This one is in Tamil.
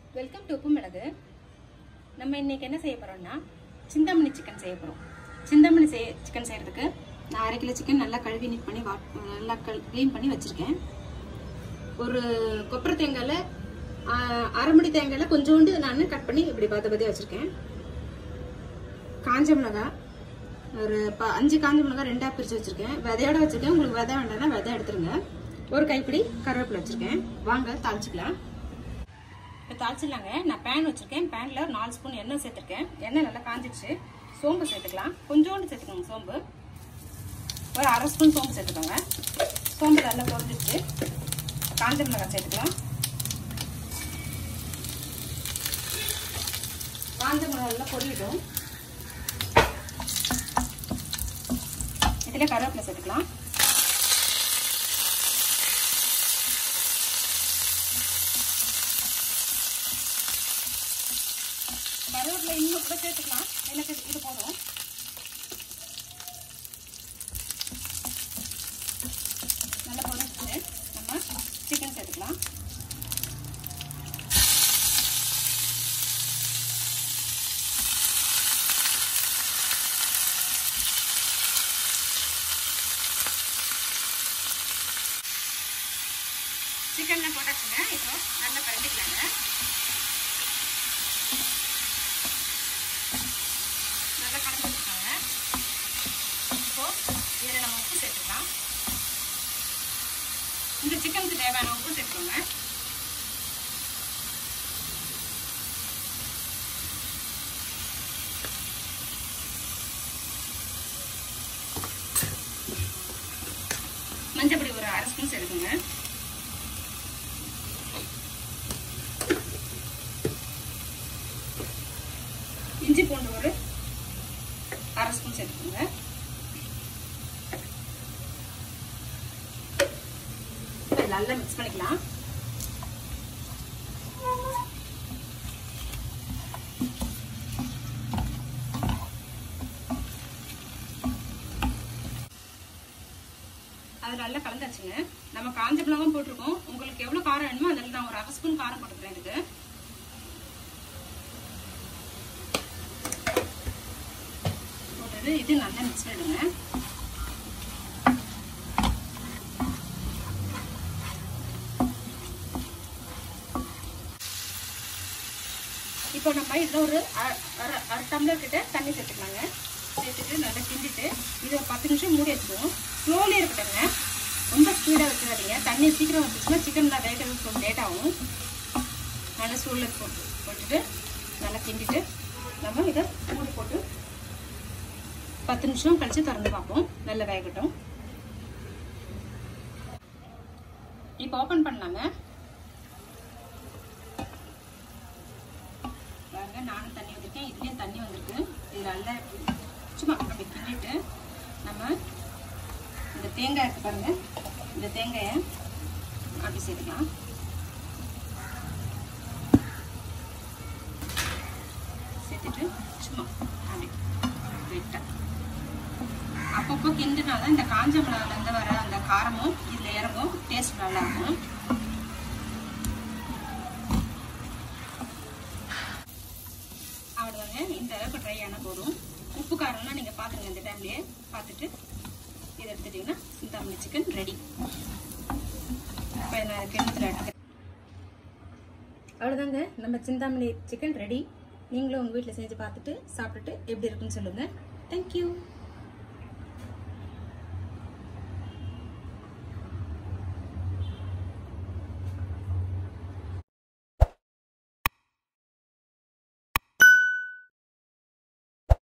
வெல்கம் டு உப்பு மிளகு நம்ம இன்னைக்கு என்ன செய்ய போறோம்னா சிந்தாமணி சிக்கன் செய்ய போறோம் சிந்தாமணி செய் சிக்கன் செய்யறதுக்கு நான் அரை கிலோ சிக்கன் நல்லா கழுவி நீட் பண்ணி வா நல்லா க்ளீன் பண்ணி வச்சிருக்கேன் ஒரு கொப்பரை தேங்காயில் அரை மணி தேங்காயில் கொஞ்சோண்டு நான் கட் பண்ணி இப்படி பார்த்த பார்த்து வச்சிருக்கேன் காஞ்ச மிளகாய் ஒரு ப அஞ்சு காஞ்ச மிளகாய் ரெண்டாக பிரித்து வச்சிருக்கேன் விதையோட வச்சிருக்கேன் உங்களுக்கு விதை வேண்டாம்னா விதை எடுத்துருங்க ஒரு கைப்பிடி கருவேப்பிலை வச்சிருக்கேன் வாங்க தாளிச்சுக்கலாம் இப்போ தாளிச்சிடலாங்க நான் பேன் வச்சிருக்கேன் பேனில் ஒரு நாலு ஸ்பூன் எண்ணெய் சேர்த்துருக்கேன் எண்ணெய் நல்லா காஞ்சிடுச்சு சோம்பு சேர்த்துக்கலாம் கொஞ்சோண்டு சேர்த்துக்கோங்க சோம்பு ஒரு அரை ஸ்பூன் சோம்பு சேர்த்துக்கோங்க சோம்பு நல்லா பொரிஞ்சிடுச்சு காஞ்ச மிளகாய் சேர்த்துக்கலாம் காஞ்ச மிளகாய் நல்லா பொரியட்டும் இதில் கருவேப்பிலை சேர்த்துக்கலாம் கருவேப்பிலை இன்னும் கூட சேர்த்துக்கலாம் எனக்கு இது போதும் நல்லா பொரிச்சிட்டு நம்ம சிக்கன் சேர்த்துக்கலாம் சிக்கன்லாம் போட்டாச்சுங்க இப்போ நல்லா கலந்துக்கலாங்க நல்லா கலந்து வச்சுக்கோங்க இப்போ இதில் நம்ம உப்பு சேர்த்துக்கலாம் இந்த சிக்கனுக்கு தேவையான உப்பு சேர்த்துக்கோங்க மஞ்சப்பொடி ஒரு அரை ஸ்பூன் சேர்த்துக்கோங்க இஞ்சி பூண்டு ஒரு அரை ஸ்பூன் சேர்த்துக்கோங்க நல்லா மிக்ஸ் பண்ணிக்கலாம் அது நல்லா கலந்தாச்சுங்க நம்ம காஞ்ச மிளகாவும் போட்டிருக்கோம் உங்களுக்கு எவ்வளவு காரம் வேணுமோ அதில் நான் ஒரு அரை ஸ்பூன் காரம் போட்டுக்கிறேன் இதுக்கு போட்டது இது நல்லா மிக்ஸ் பண்ணிடுங்க இப்போ நம்ம இதில் ஒரு அரை அரை டம்ளர் கிட்ட தண்ணி சேர்த்துக்கலாங்க சேர்த்துட்டு நல்லா கிண்டிட்டு இது ஒரு பத்து நிமிஷம் மூடி வச்சுக்குவோம் ஸ்லோலி இருக்கட்டுங்க ரொம்ப ஸ்பீடாக வச்சுக்காதீங்க தண்ணி சீக்கிரம் வந்துச்சுன்னா சிக்கன்லாம் வேகிறதுக்கு கொஞ்சம் லேட் ஆகும் நல்லா சூழில் போட்டு போட்டுட்டு நல்லா கிண்டிட்டு நம்ம இதை மூடி போட்டு பத்து நிமிஷம் கழிச்சு திறந்து பார்ப்போம் நல்லா வேகட்டும் இப்போ ஓப்பன் பண்ணலாங்க பாருங்க நானும் தண்ணி வந்திருக்கேன் இதுலேயும் தண்ணி வந்திருக்கு இது நல்லா சும்மா அப்படி கிண்டிட்டு நம்ம இந்த தேங்காய் இருக்கு பாருங்க இந்த தேங்காயை அப்படி சேர்த்துக்கலாம் சேர்த்துட்டு சும்மா அப்படி லைட்டாக அப்பப்போ கிண்டுனாதான் இந்த காஞ்ச மிளகாலேருந்து வர அந்த காரமும் இதில் இறங்கும் டேஸ்ட் நல்லா இருக்கும் அவ்வளோதாங்க இந்த அளவுக்கு ட்ரை ஆனால் போதும் உப்பு காரம்லாம் நீங்கள் பார்த்துங்க இந்த டைம்லேயே பார்த்துட்டு இதை எடுத்துட்டிங்கன்னா சிந்தாமணி சிக்கன் ரெடி இப்போ நான் கிணத்துல எடுத்து அவ்வளோதாங்க நம்ம சிந்தாமணி சிக்கன் ரெடி நீங்களும் உங்கள் வீட்டில் செஞ்சு பார்த்துட்டு சாப்பிட்டுட்டு எப்படி இருக்குன்னு சொல்லுங்கள் தேங்க்யூ